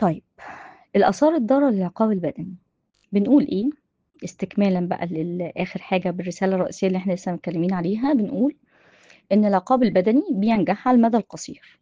طيب الآثار الضارة للعقاب البدني بنقول إيه استكمالا بقى لآخر حاجة بالرسالة الرئيسية اللي احنا لسه متكلمين عليها بنقول إن العقاب البدني بينجح على المدى القصير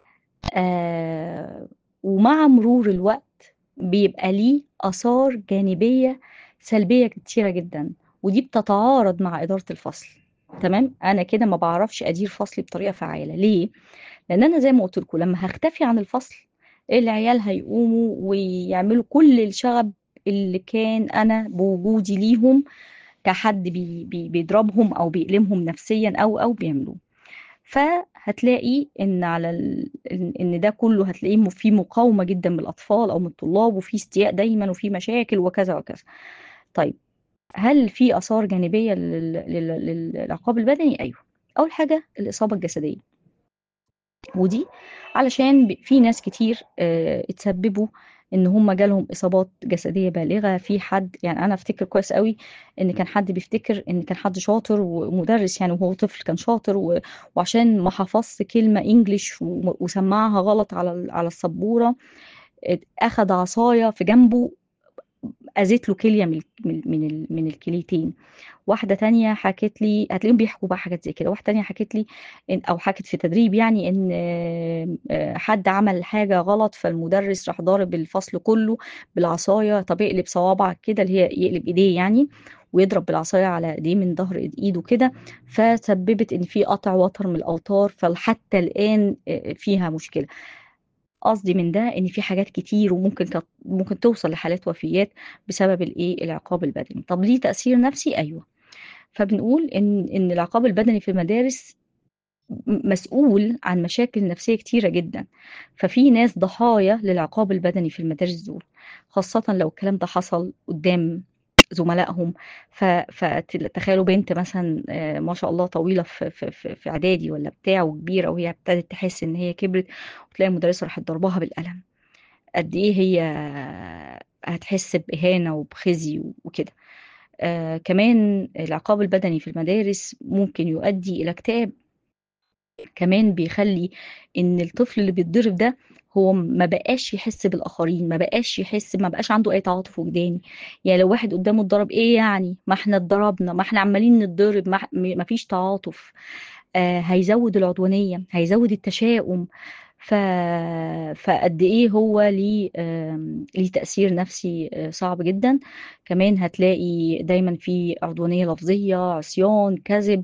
آه ومع مرور الوقت بيبقى ليه آثار جانبية سلبية كتيرة جدا ودي بتتعارض مع إدارة الفصل تمام أنا كده ما بعرفش أدير فصلي بطريقة فعالة ليه؟ لأن أنا زي ما قلت لكم لما هختفي عن الفصل العيال هيقوموا ويعملوا كل الشغب اللي كان أنا بوجودي ليهم كحد بي بي بيضربهم أو بيألمهم نفسيا أو أو بيعملوه فهتلاقي ان على ال... ان ده كله هتلاقيه في مقاومه جدا من الاطفال او من الطلاب وفي استياء دايما وفي مشاكل وكذا وكذا طيب هل في اثار جانبيه لل... لل... للعقاب البدني ايوه اول حاجه الاصابه الجسديه ودي علشان في ناس كتير اه اتسببوا ان هم جالهم اصابات جسديه بالغه في حد يعني انا افتكر كويس قوي ان كان حد بيفتكر ان كان حد شاطر ومدرس يعني وهو طفل كان شاطر و... وعشان ما حفظش كلمه انجليش و... وسمعها غلط على على السبوره اخد عصايه في جنبه اذت له كليه من من من الكليتين واحده تانية حكت لي هتلاقيهم بيحكوا بقى حاجات زي كده واحده تانية حكت لي إن او حكت في تدريب يعني ان حد عمل حاجه غلط فالمدرس راح ضارب الفصل كله بالعصايه طب اقلب صوابعك كده اللي هي يقلب ايديه يعني ويضرب بالعصايه على ايديه من ظهر ايده كده فسببت ان في قطع وتر من الاوتار فحتى الان فيها مشكله قصدي من ده ان في حاجات كتير وممكن كت... ممكن توصل لحالات وفيات بسبب الايه العقاب البدني طب ليه تاثير نفسي ايوه فبنقول ان ان العقاب البدني في المدارس مسؤول عن مشاكل نفسيه كتيره جدا ففي ناس ضحايا للعقاب البدني في المدارس دول خاصه لو الكلام ده حصل قدام زملائهم فتخيلوا بنت مثلا ما شاء الله طويله في في في, في اعدادي ولا بتاع وكبيره وهي ابتدت تحس ان هي كبرت وتلاقي المدرسه راحت ضربها بالقلم قد ايه هي هتحس باهانه وبخزي وكده آه كمان العقاب البدني في المدارس ممكن يؤدي الى اكتئاب كمان بيخلي ان الطفل اللي بيتضرب ده هو ما بقاش يحس بالاخرين ما بقاش يحس ما بقاش عنده اي تعاطف وجداني يعني لو واحد قدامه اتضرب ايه يعني ما احنا اتضربنا ما احنا عمالين نتضرب ما, ما فيش تعاطف آه هيزود العدوانيه هيزود التشاؤم ف... فقد ايه هو ليه آه ليه تاثير نفسي آه صعب جدا كمان هتلاقي دايما في عدوانيه لفظيه عصيان كذب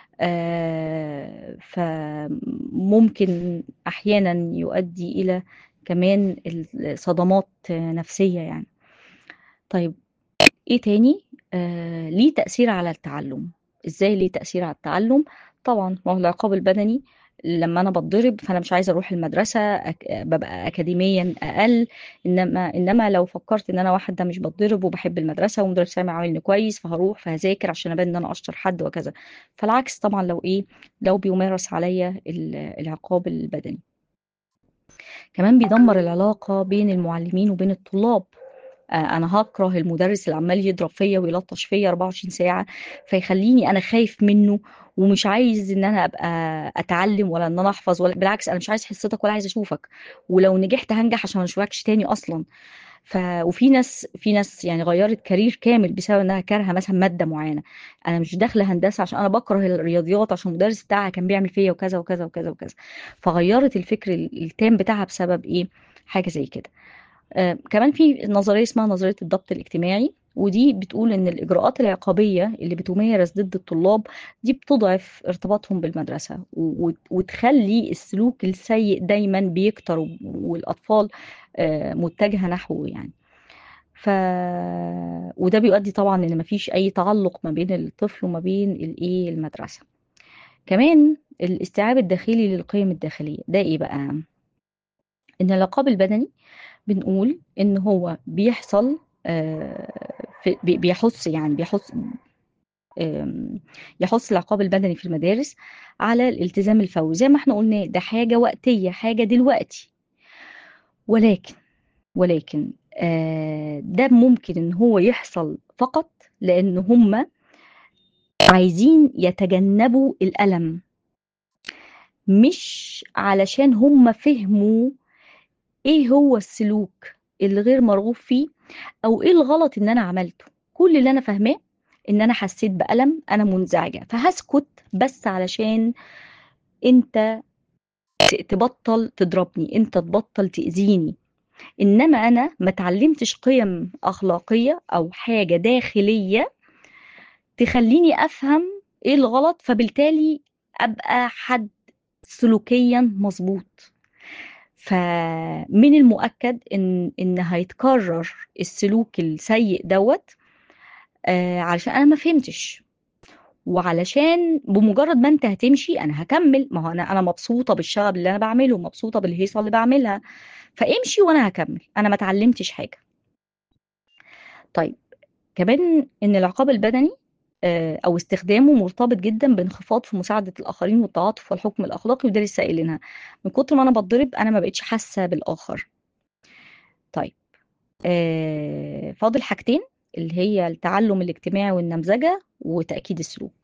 آه فممكن احيانا يؤدي الى كمان صدمات نفسيه يعني طيب ايه تاني آه ليه تاثير على التعلم ازاي ليه تاثير على التعلم طبعا ما هو العقاب البدني لما انا بتضرب فانا مش عايزه اروح المدرسه أك... ببقى اكاديميا اقل انما انما لو فكرت ان انا واحده مش بتضرب وبحب المدرسه ومدرس سامع عاملني كويس فهروح فهذاكر عشان ابان ان انا اشطر حد وكذا فالعكس طبعا لو ايه لو بيمارس عليا العقاب البدني كمان بيدمر العلاقه بين المعلمين وبين الطلاب انا هكره المدرس اللي عمال يضرب فيا ويلطش فيا 24 ساعه فيخليني انا خايف منه ومش عايز ان انا ابقى اتعلم ولا ان انا احفظ ولا بالعكس انا مش عايز حصتك ولا عايز اشوفك ولو نجحت هنجح عشان ما اشوفكش تاني اصلا ف وفي ناس في ناس يعني غيرت كارير كامل بسبب انها كارهه مثلا ماده معينه انا مش داخله هندسه عشان انا بكره الرياضيات عشان المدرس بتاعها كان بيعمل فيا وكذا وكذا وكذا وكذا فغيرت الفكر التام بتاعها بسبب ايه حاجه زي كده آه كمان في نظريه اسمها نظريه الضبط الاجتماعي ودي بتقول ان الاجراءات العقابيه اللي بتمارس ضد الطلاب دي بتضعف ارتباطهم بالمدرسه وتخلي السلوك السيء دايما بيكتر والاطفال آه متجهه نحوه يعني ف وده بيؤدي طبعا ان مفيش اي تعلق ما بين الطفل وما بين الايه المدرسه كمان الاستيعاب الداخلي للقيم الداخليه ده ايه بقى ان العقاب البدني بنقول ان هو بيحصل بيحث يعني بيحث يحث العقاب البدني في المدارس على الالتزام الفوري زي ما احنا قلنا ده حاجه وقتيه حاجه دلوقتي ولكن ولكن ده ممكن ان هو يحصل فقط لان هم عايزين يتجنبوا الالم مش علشان هم فهموا إيه هو السلوك اللي غير مرغوب فيه أو إيه الغلط إن أنا عملته كل اللي أنا فاهماه إن أنا حسيت بألم أنا منزعجة فهسكت بس علشان أنت تبطل تضربني أنت تبطل تأذيني إنما أنا ما اتعلمتش قيم أخلاقية أو حاجة داخلية تخليني أفهم إيه الغلط فبالتالي أبقى حد سلوكيا مظبوط فمن المؤكد إن إن هيتكرر السلوك السيء دوت آه علشان أنا ما فهمتش وعلشان بمجرد ما انت هتمشي انا هكمل ما هو انا انا مبسوطه بالشغب اللي انا بعمله مبسوطه بالهيصه اللي بعملها فامشي وانا هكمل انا ما اتعلمتش حاجه طيب كمان ان العقاب البدني او استخدامه مرتبط جدا بانخفاض في مساعده الاخرين والتعاطف والحكم الاخلاقي وده لسه قايلينها من كتر ما انا بتضرب انا ما بقتش حاسه بالاخر طيب آه فاضل حاجتين اللي هي التعلم الاجتماعي والنمذجه وتاكيد السلوك